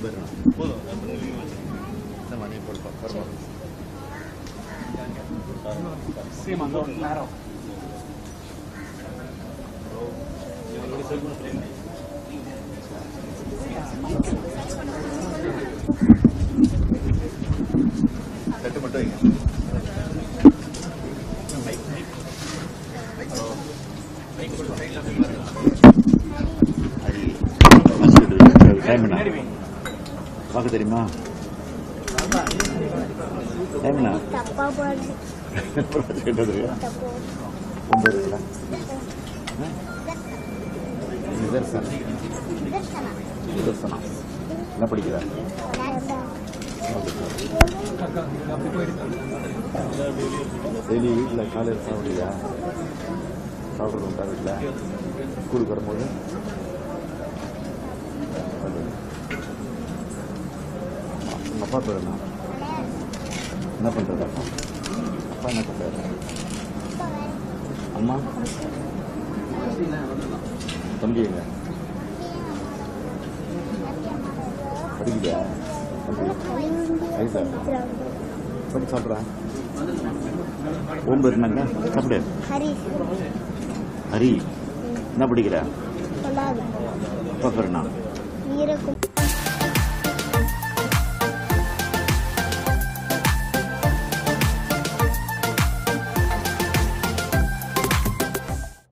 போயிடணும் போதும் இந்த மணி போடுப்பா பரவாயில்ல தட்டு மட்டும் வைங்க டைம் என்ன பார்க்க தெரியுமா டைம் என்ன தப்பா போடுது கேட்டது தப்பு ஒன்பது இருக்குல்ல நிதர்சனம் நிதர்சனம் என்ன படிக்கிற டெய்லி வீட்டில் காலையில் சாப்பிடுறியா சாப்பிட்றது உண்டா வீட்டில் ஸ்கூலுக்கு வரும்போது அது. உங்க அப்பா பேர் என்ன என்ன பண்ணுறது அப்பா அப்பா என்ன பண்ணுறாரு அம்மா தம்பி எங்க படிக்கலையா தம்பி வயசா படி சாப்பிட்றேன் ஓம் பேர் என்னங்க சாப்பிடு ஹரிஷ் ஹரி என்ன படிக்கிற சொல்லாது அப்பா பேர் என்ன வீரக்கும்